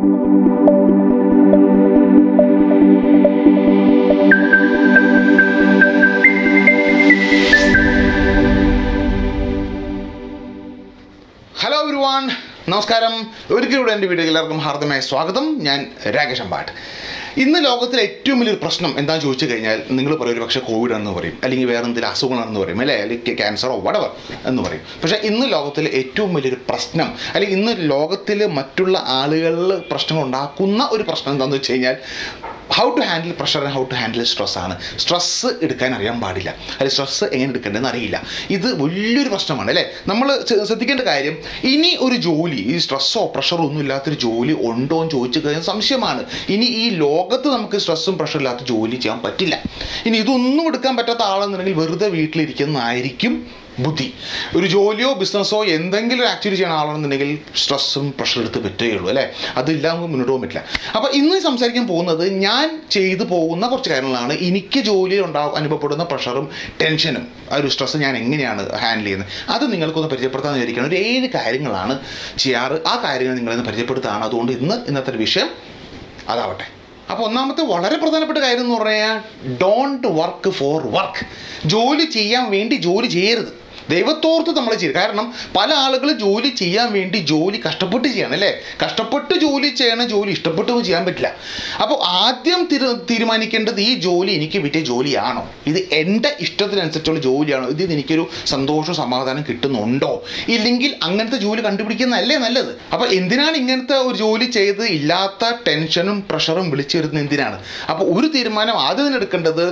hello എവരിവാൺ നമസ്കാരം ഒരിക്കലൂടെ എൻ്റെ video എല്ലാവർക്കും ഹാർദമായ സ്വാഗതം ഞാൻ രാകേഷ് അമ്പാട്ട് ഇന്ന് ലോകത്തിലെ ഏറ്റവും വലിയൊരു പ്രശ്നം എന്താണെന്ന് ചോദിച്ചു കഴിഞ്ഞാൽ നിങ്ങൾ പറയും ഒരു പക്ഷേ കോവിഡ് എന്ന് പറയും അല്ലെങ്കിൽ വേറെ എന്തെങ്കിലും അസുഖങ്ങളെന്ന് പറയും അല്ലേ അല്ലെങ്കിൽ ക്യാൻസറോ വടവർ എന്ന് പറയും പക്ഷേ ഇന്ന് ലോകത്തിലെ ഏറ്റവും വലിയൊരു പ്രശ്നം അല്ലെങ്കിൽ ഇന്ന് ലോകത്തിൽ മറ്റുള്ള ആളുകളിൽ പ്രശ്നങ്ങൾ ഉണ്ടാക്കുന്ന ഒരു പ്രശ്നം എന്താണെന്ന് വെച്ച് കഴിഞ്ഞാൽ how to handle pressure and how to handle stress ആണ് സ്ട്രെസ് എടുക്കാൻ അറിയാൻ പാടില്ല അല്ലെങ്കിൽ സ്ട്രെസ് എങ്ങനെ എടുക്കേണ്ടതെന്ന് അറിയില്ല ഇത് വലിയൊരു പ്രശ്നമാണ് അല്ലേ നമ്മൾ ശ്രദ്ധിക്കേണ്ട കാര്യം ഇനി ഒരു ജോലി ഈ സ്ട്രെസ്സോ പ്രഷറോ ഒന്നും ഇല്ലാത്തൊരു ജോലി ഉണ്ടോ എന്ന് ചോദിച്ചു കഴിഞ്ഞാൽ സംശയമാണ് ഇനി ഈ ലോകത്ത് നമുക്ക് സ്ട്രെസ്സും പ്രഷറും ഇല്ലാത്ത ജോലി ചെയ്യാൻ പറ്റില്ല ഇനി ഇതൊന്നും എടുക്കാൻ പറ്റാത്ത ആളെന്നുണ്ടെങ്കിൽ വെറുതെ വീട്ടിലിരിക്കുന്നതായിരിക്കും ബുദ്ധി ഒരു ജോലിയോ ബിസിനസ്സോ എന്തെങ്കിലും ഒരു ആക്ടിവിറ്റി ചെയ്യുന്ന ആളാണെന്നുണ്ടെങ്കിൽ സ്ട്രെസ്സും പ്രഷറും എടുത്ത് പറ്റുകയുള്ളൂ അല്ലേ അതില്ലാതെ നമുക്ക് മുന്നോട്ട് പോകാൻ പറ്റില്ല അപ്പോൾ ഇന്ന് സംസാരിക്കാൻ പോകുന്നത് ഞാൻ ചെയ്തു പോകുന്ന കുറച്ച് കാര്യങ്ങളാണ് എനിക്ക് ജോലിയിൽ ഉണ്ടാവും അനുഭവപ്പെടുന്ന പ്രഷറും ടെൻഷനും ആ ഒരു സ്ട്രെസ് ഞാൻ എങ്ങനെയാണ് ഹാൻഡിൽ ചെയ്യുന്നത് അത് നിങ്ങൾക്കൊന്ന് പരിചയപ്പെടുത്താൻ വിചാരിക്കണം ഒരു ഏഴ് കാര്യങ്ങളാണ് ചെയ്യാറ് ആ കാര്യങ്ങൾ നിങ്ങളിന്ന് പരിചയപ്പെടുത്തുകയാണ് അതുകൊണ്ട് ഇന്ന് ഇന്നത്തെ ഒരു വിഷയം അതാവട്ടെ അപ്പോൾ ഒന്നാമത്തെ വളരെ പ്രധാനപ്പെട്ട കാര്യം എന്ന് പറഞ്ഞാൽ ഡോണ്ട് വർക്ക് ഫോർ വർക്ക് ജോലി ചെയ്യാൻ വേണ്ടി ജോലി ചെയ്യരുത് ദൈവത്തോർത്ത് നമ്മൾ ചെയ്യും കാരണം പല ആളുകൾ ജോലി ചെയ്യാൻ വേണ്ടി ജോലി കഷ്ടപ്പെട്ട് ചെയ്യണം അല്ലേ കഷ്ടപ്പെട്ട് ജോലി ചെയ്യണ ജോലി ഇഷ്ടപ്പെട്ടൊന്നും ചെയ്യാൻ പറ്റില്ല അപ്പോൾ ആദ്യം തീരു തീരുമാനിക്കേണ്ടത് ഈ ജോലി എനിക്ക് പറ്റിയ ജോലിയാണോ ഇത് എൻ്റെ ഇഷ്ടത്തിനനുസരിച്ചുള്ള ജോലിയാണോ ഇതിൽ എനിക്കൊരു സന്തോഷം സമാധാനം കിട്ടുന്നുണ്ടോ ഇല്ലെങ്കിൽ അങ്ങനത്തെ ജോലി കണ്ടുപിടിക്കുന്നതല്ലേ നല്ലത് അപ്പോൾ എന്തിനാണ് ഇങ്ങനത്തെ ഒരു ജോലി ചെയ്ത് ഇല്ലാത്ത ടെൻഷനും പ്രഷറും വിളിച്ചു വരുന്നത് എന്തിനാണ് അപ്പോൾ ഒരു തീരുമാനം ആദ്യം തന്നെ എടുക്കേണ്ടത്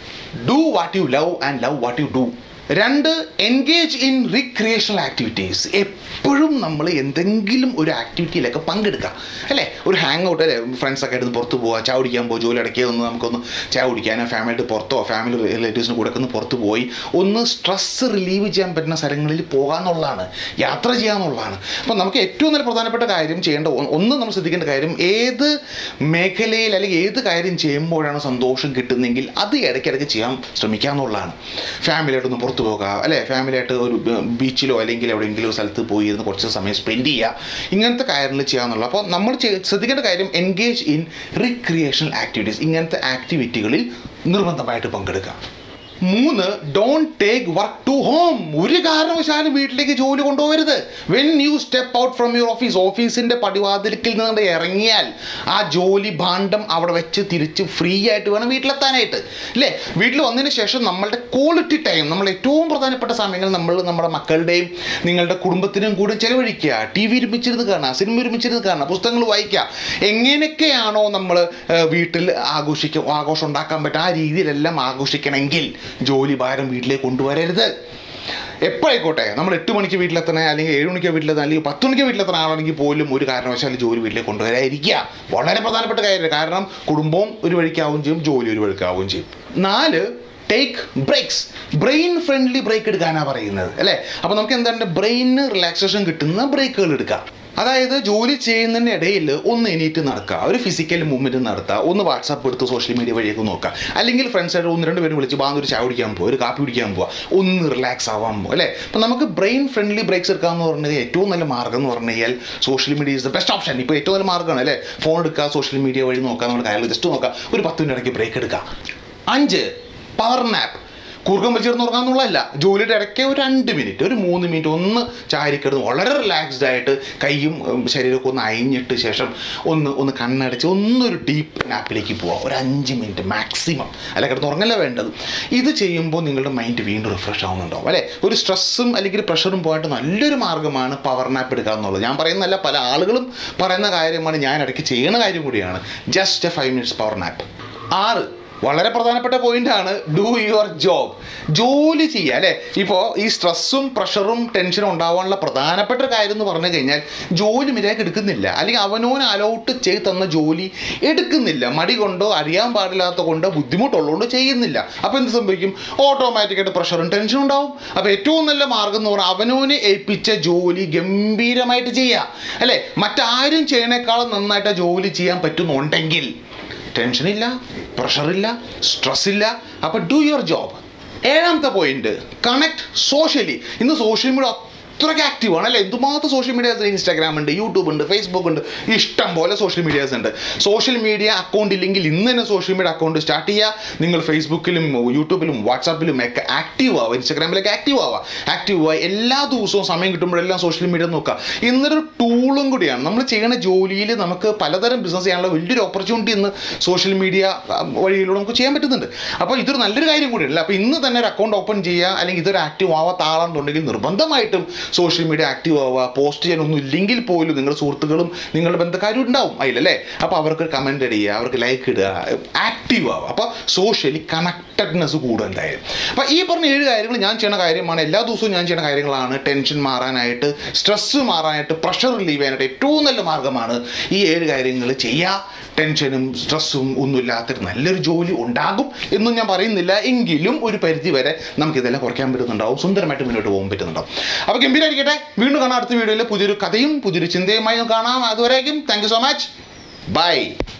do what you love and love what you do രണ്ട് എൻഗേജ് ഇൻ റീക്രിയേഷണൽ ആക്ടിവിറ്റീസ് എപ്പോഴും നമ്മൾ എന്തെങ്കിലും ഒരു ആക്ടിവിറ്റിയിലൊക്കെ പങ്കെടുക്കുക അല്ലേ ഒരു ഹാങ് ഔട്ട് അല്ലേ ഫ്രണ്ട്സൊക്കെ ആയിട്ട് പുറത്ത് പോവുക ചായ കുടിക്കാൻ പോകുക ജോലി ഇടയ്ക്ക് ഒന്ന് നമുക്കൊന്ന് ചായ കുടിക്കാനോ ഫാമിലിയായിട്ട് പുറത്തോ ഫാമിലി റിലേറ്റീവ്സിന് കൂടെ ഒക്കെ ഒന്ന് പുറത്ത് പോയി ഒന്ന് സ്ട്രെസ് റിലീവ് ചെയ്യാൻ പറ്റുന്ന സ്ഥലങ്ങളിൽ പോകാമെന്നുള്ളതാണ് യാത്ര ചെയ്യാമെന്നുള്ളതാണ് അപ്പോൾ നമുക്ക് ഏറ്റവും നല്ല പ്രധാനപ്പെട്ട കാര്യം ചെയ്യേണ്ട ഒ- ഒന്ന് നമ്മൾ ശ്രദ്ധിക്കേണ്ട കാര്യം ഏത് മേഖലയിൽ അല്ലെങ്കിൽ ഏത് കാര്യം ചെയ്യുമ്പോഴാണ് സന്തോഷം കിട്ടുന്നതെങ്കിൽ അത് ഇടയ്ക്കിടയ്ക്ക് ചെയ്യാൻ ശ്രമിക്കുക എന്നുള്ളതാണ് ഫാമിലിയായിട്ടൊന്ന് പുറത്ത് പോകുക അല്ലേ ഫാമിലിയായിട്ട് ഒരു ബീച്ചിലോ അല്ലെങ്കിൽ എവിടെയെങ്കിലും ഒരു സ്ഥലത്ത് പോയി ഇരുന്ന് കുറച്ച് സമയം സ്പെൻഡ് ചെയ്യുക ഇങ്ങനത്തെ കാര്യങ്ങൾ ചെയ്യാന്നുള്ളത് അപ്പോൾ നമ്മൾ ചെയ്- ശ്രദ്ധിക്കേണ്ട കാര്യം എൻഗേജ് ഇൻ റീക്രിയേഷണൽ ആക്ടിവിറ്റീസ് ഇങ്ങനത്തെ ആക്ടിവിറ്റികളിൽ നിർബന്ധമായിട്ട് പങ്കെടുക്കുക മൂന്ന് don't take work to home ഒരു കാരണവശാലും വീട്ടിലേക്ക് ജോലി കൊണ്ടുപോകരുത് when you step out from your office ഓഫീസിൻ്റെ പടിവാതിൽക്കിൽ നിന്ന് ഇറങ്ങിയാൽ ആ ജോലി ഭാണ്ഡം അവിടെ വെച്ച് തിരിച്ച് ഫ്രീ ആയിട്ട് വേണം വീട്ടിലെത്താനായിട്ട് അല്ലേ വീട്ടിൽ വന്നതിന് ശേഷം നമ്മളുടെ ക്വാളിറ്റി ടൈം നമ്മൾ ഏറ്റവും പ്രധാനപ്പെട്ട സമയങ്ങൾ നമ്മൾ നമ്മുടെ മക്കളുടെയും നിങ്ങളുടെ കുടുംബത്തിനും കൂടെ ചിലവഴിക്കുക ടി വി ഒരുമിച്ചിരുന്ന് കാണുക സിനിമ ഒരുമിച്ചിരുന്ന് കാണുക പുസ്തകങ്ങൾ വായിക്കുക എങ്ങനെയൊക്കെയാണോ നമ്മൾ വീട്ടിൽ ആഘോഷിക്കും ആഘോഷം ഉണ്ടാക്കാൻ പറ്റുക ആ രീതിയിലെല്ലാം ആഘോഷിക്കണമെങ്കിൽ ജോലി ഭാരം വീട്ടിലേക്ക് കൊണ്ടുവരരുത് എപ്പോഴായിക്കോട്ടെ നമ്മൾ എട്ട് മണിക്ക് വീട്ടിലെത്തണേ അല്ലെങ്കിൽ ഏഴ് മണിക്ക് വീട്ടിലെത്തണേ അല്ലെങ്കിൽ പത്ത് മണിക്ക് വീട്ടിലെത്തണ ആളാണെങ്കിൽ പോലും ഒരു കാരണവശാലും ജോലി വീട്ടിലേക്ക് കൊണ്ടുവരാതിരിക്കുക വളരെ പ്രധാനപ്പെട്ട കാര്യമാണ് കാരണം കുടുംബവും ഒരു വഴിക്കാവുകയും ചെയ്യും ജോലി ഒരു വഴിക്കാവുകയും ചെയ്യും നാല് take breaks brain friendly break എടുക്കാനാണ് പറയുന്നത് അല്ലേ അപ്പോൾ നമുക്ക് എന്താണ് ബ്രെയിനിന് റിലാക്സേഷൻ കിട്ടുന്ന ബ്രേക്കുകൾ എടുക്കാം അതായത് ജോലി ചെയ്യുന്നതിൻ്റെ ഇടയിൽ ഒന്ന് എണീറ്റ് നടക്കുക ഒരു ഫിസിക്കൽ മൂവ്മെൻറ്റ് നടത്തുക ഒന്ന് വാട്സാപ്പ് എടുത്ത് സോഷ്യൽ മീഡിയ വഴിയൊക്കെ നോക്കുക അല്ലെങ്കിൽ ഫ്രണ്ട്സായിട്ട് ഒന്ന് രണ്ട് പേര് വിളിച്ച് ബാന്ന് ഒരു ചായ കുടിക്കാൻ പോകുക ഒരു കാപ്പി കുടിക്കാൻ പോവുക ഒന്ന് റിലാക്സ് ആവാൻ പോകുക അല്ലേ അപ്പോൾ നമുക്ക് ബ്രെയിൻ ഫ്രണ്ട്ലി ബ്രേക്സ് എടുക്കാമെന്ന് പറഞ്ഞത് ഏറ്റവും നല്ല മാർഗ്ഗം എന്ന് പറഞ്ഞു കഴിഞ്ഞാൽ social media is the best option ഇപ്പോൾ ഏറ്റവും നല്ല മാർഗ്ഗമാണ് അല്ലേ ഫോൺ എടുക്കുക സോഷ്യൽ മീഡിയ വഴി നോക്കുക നമ്മുടെ കാര്യങ്ങൾ ജസ്റ്റ് നോക്കുക ഒരു പത്ത് മിനിറ്റ് ഇടയ്ക്ക് ബ്രേക്ക് എടുക്കുക അഞ്ച് പവർ നാപ്പ് കൂർക്കം വെച്ചിരുന്ന് ഉറങ്ങാന്നുള്ളതല്ല ജോലിയുടെ ഇടയ്ക്ക് ഒരു രണ്ട് മിനിറ്റ് ഒരു മൂന്ന് മിനിറ്റ് ഒന്ന് ചാരിക്കിടന്ന് വളരെ റിലാക്സ്ഡ് ആയിട്ട് കൈയും ഉം, ശരീരമൊക്കെ ഒന്ന് അയഞ്ഞിട്ട് ശേഷം ഒന്ന് ഒന്ന് കണ്ണടച്ച് ഒന്നൊരു ഡീപ്പ് നാപ്പിലേക്ക് പോവാം ഒരു അഞ്ച് മിനിറ്റ് മാക്സിമം അല്ല കിടന്ന് ഉറങ്ങല്ല വേണ്ടത് ഇത് ചെയ്യുമ്പോൾ നിങ്ങളുടെ മൈൻഡ് വീണ്ടും റിഫ്രഷ് ആവുന്നുണ്ടാവും അല്ലേ ഒരു സ്ട്രെസ്സും അല്ലെങ്കിൽ പ്രഷറും പോയിട്ട് നല്ലൊരു മാർഗ്ഗമാണ് പവർ നാപ്പ് എടുക്കുക എന്നുള്ളത് ഞാൻ പറയുന്നതല്ല പല ആളുകളും പറയുന്ന കാര്യമാണ് ഞാൻ ഇടയ്ക്ക് ചെയ്യുന്ന കാര്യം കൂടിയാണ് just a five minutes power nap ആറ് വളരെ പ്രധാനപ്പെട്ട പോയിന്റാണ് ഡു യുവർ ജോബ് ജോലി ചെയ്യുക അല്ലേ ഇപ്പോൾ ഈ സ്ട്രെസ്സും പ്രഷറും ടെൻഷനും ഉണ്ടാവാനുള്ള പ്രധാനപ്പെട്ട ഒരു കാര്യം എന്ന് പറഞ്ഞു കഴിഞ്ഞാൽ ജോലി മര്യാദക്ക് എടുക്കുന്നില്ല അല്ലെങ്കിൽ അവനോന് അലോട്ട് ചെയ്ത് തന്ന ജോലി എടുക്കുന്നില്ല മടി കൊണ്ടോ അറിയാൻ പാടില്ലാത്ത കൊണ്ടോ ബുദ്ധിമുട്ടുള്ളതുകൊണ്ടോ ചെയ്യുന്നില്ല അപ്പോൾ എന്ത് സംഭവിക്കും ഓട്ടോമാറ്റിക്കായിട്ട് പ്രഷറും ടെൻഷനും ഉണ്ടാവും അപ്പോൾ ഏറ്റവും നല്ല മാർഗം എന്ന് പറഞ്ഞാൽ അവനോന് ഏൽപ്പിച്ച ജോലി ഗംഭീരമായിട്ട് ചെയ്യുക അല്ലേ മറ്റാരും ചെയ്യണേക്കാളും നന്നായിട്ട് ആ ജോലി ചെയ്യാൻ പറ്റുന്നുണ്ടെങ്കിൽ ടെൻഷനില്ല പ്രഷറില്ല സ്ട്രെസ്സില്ല അപ്പോൾ ഡു യുവർ ജോബ് ഏഴാമത്തെ പോയിന്റ് കണക്ട് സോഷ്യലി ഇന്ന് സോഷ്യൽ മീഡിയ അത്രയ്ക്ക് ആക്റ്റീവാണ് അല്ലേ എന്തുമാത്രം സോഷ്യൽ മീഡിയാസ് ഇൻസ്റ്റാഗ്രാം ഉണ്ട് യൂട്യൂബ് ഉണ്ട് ഫേസ്ബുക്ക് ഉണ്ട് ഇഷ്ടം പോലെ സോഷ്യൽ മീഡിയാസ് ഉണ്ട് സോഷ്യൽ മീഡിയ അക്കൗണ്ട് ഇല്ലെങ്കിൽ ഇന്ന് തന്നെ സോഷ്യൽ മീഡിയ അക്കൗണ്ട് സ്റ്റാർട്ട് ചെയ്യുക നിങ്ങൾ ഫേസ്ബുക്കിലും യൂട്യൂബിലും വാട്സാപ്പിലും ഒക്കെ ആക്റ്റീവ് ആവുക ഇൻസ്റ്റാഗ്രാമിലൊക്കെ ആക്റ്റീവ് ആവുക ആക്റ്റീവ് ആവുക എല്ലാ ദിവസവും സമയം കിട്ടുമ്പോഴെല്ലാം സോഷ്യൽ മീഡിയ നോക്കുക ഇന്നൊരു ടൂളും കൂടിയാണ് നമ്മൾ ചെയ്യുന്ന ജോലിയിൽ നമുക്ക് പലതരം ബിസിനസ് ചെയ്യാനുള്ള വലിയൊരു ഓപ്പർച്യൂണിറ്റി ഇന്ന് സോഷ്യൽ മീഡിയ വഴിയിലൂടെ നമുക്ക് ചെയ്യാൻ പറ്റുന്നുണ്ട് അപ്പോൾ ഇതൊരു നല്ലൊരു കാര്യം കൂടിയല്ല അപ്പോൾ ഇന്ന് തന്നെ ഒരു അക്കൗണ്ട് ഓപ്പൺ ചെയ്യുക അല്ലെങ്കിൽ ഇതൊരു ആക്റ്റീവ് ആവാത്ത ആളാണെന്നുണ്ടെങ്കിൽ നിർബന്ധമായിട്ടും സോഷ്യൽ മീഡിയ ആക്റ്റീവ് ആവുക പോസ്റ്റ് ചെയ്യാനൊന്നും ഇല്ലെങ്കിൽ പോലും നിങ്ങളുടെ സുഹൃത്തുക്കളും നിങ്ങളുടെ ബന്ധക്കാരും ഉണ്ടാവും അതിലല്ലേ അപ്പോൾ അവർക്ക് കമൻറ്റ് ചെയ്യുക അവർക്ക് ലൈക്ക് ഇടുക ആക്റ്റീവ് ആവുക അപ്പോൾ സോഷ്യലി കണക്റ്റഡ്നെസ് കൂടുക എന്തായാലും അപ്പോൾ ഈ പറഞ്ഞ ഏഴ് കാര്യങ്ങൾ ഞാൻ ചെയ്യുന്ന കാര്യമാണ് എല്ലാ ദിവസവും ഞാൻ ചെയ്യുന്ന കാര്യങ്ങളാണ് ടെൻഷൻ മാറാനായിട്ട് സ്ട്രെസ്സ് മാറാനായിട്ട് പ്രഷർ റിലീവ് ചെയ്യാനായിട്ട് ഏറ്റവും നല്ല മാർഗ്ഗമാണ് ഈ ഏഴ് കാര്യങ്ങൾ ചെയ്യുക ടെൻഷനും സ്ട്രെസ്സും ഒന്നുമില്ലാത്തൊരു നല്ലൊരു ജോലി ഉണ്ടാകും എന്നും ഞാൻ പറയുന്നില്ല എങ്കിലും ഒരു പരിധി വരെ നമുക്കിതെല്ലാം കുറയ്ക്കാൻ പറ്റുന്നുണ്ടാവും സുന്ദരമായിട്ട് മുന്നോട്ട് പോകാൻ പറ്റുന്നുണ്ടാവും അപ്പോൾ ഗംഭീരമായിരിക്കട്ടെ വീണ്ടും കാണാം അടുത്ത വീഡിയോയിൽ പുതിയൊരു കഥയും പുതിയൊരു ചിന്തയുമായി കാണാം അതുവരേക്കും thank you so much by